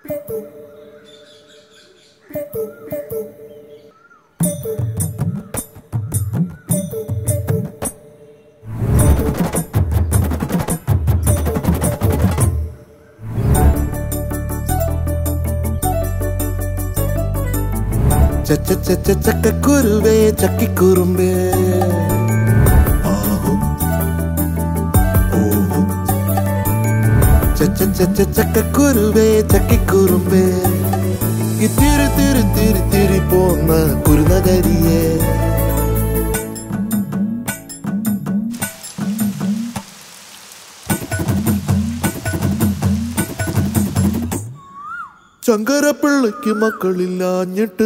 ചച്ച ചച്ച ചക്കക്കുരുവേ ചക്കിക്കുറുമ്പേ ആഹു. ഓഹു. ചച്ച ചച്ച ചക്കക്കുരുവേ ചക്കിക്കുറുമ്പേ ഇത്തിരി തിരി തിരി തിരി പോന്ന കുരുനകരിയേ ചങ്കരപ്പിള്ളയ്ക്ക് മക്കളില്ലാഞ്ഞിട്ട്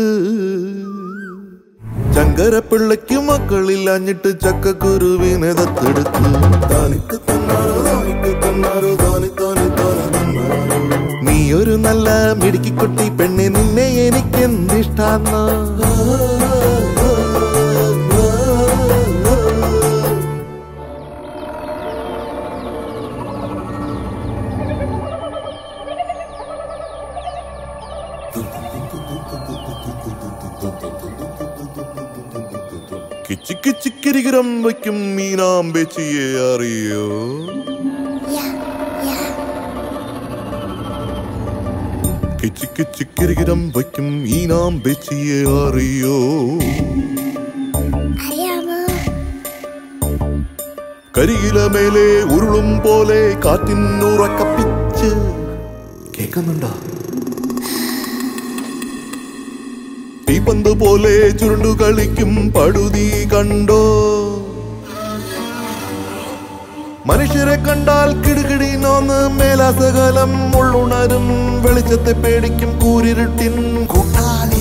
ചങ്കരപ്പിള്ളയ്ക്ക് മക്കളില്ലാഞ്ഞിട്ട് ചക്കക്കുരുവിനെ ദത്തെടുത്ത് താനിക്ക് തന്നാരോ താനിക്ക് തന്നാരോ താനി താനി താനി തന്നാരോ നീ ഒരു നല്ല മിടുക്കിക്കുട്ടി പെണ്ണെ നിന്നെ എനിക്ക് എന്തിഷ്ടാന്ന കിച്ചിക്ക് ചിക്കരികിരം വയ്ക്കും മീനാമ്പേച്ചിയെ അറിയോ കിച്ചിക്ക് ചിക്കരികിരം വയ്ക്കും മീനാമ്പേച്ചിയെ അറിയോ അറിയാമോ കരിയില മേലെ ഉരുളും പോലെ കാറ്റിനുറക്കപ്പിച്ച് കേൾക്കുന്നുണ്ടോ തീപ്പന്ത് പോലെ ചുരുണ്ടു കളിക്കും പടുതി കണ്ടോ മനുഷ്യരെ കണ്ടാൽ കിടുകിടീനോന്ന് മേലാസകലം ഉള്ളുണരും വെളിച്ചത്തെ പേടിക്കും കൂരിരുട്ടിൻ കൂട്ടാളി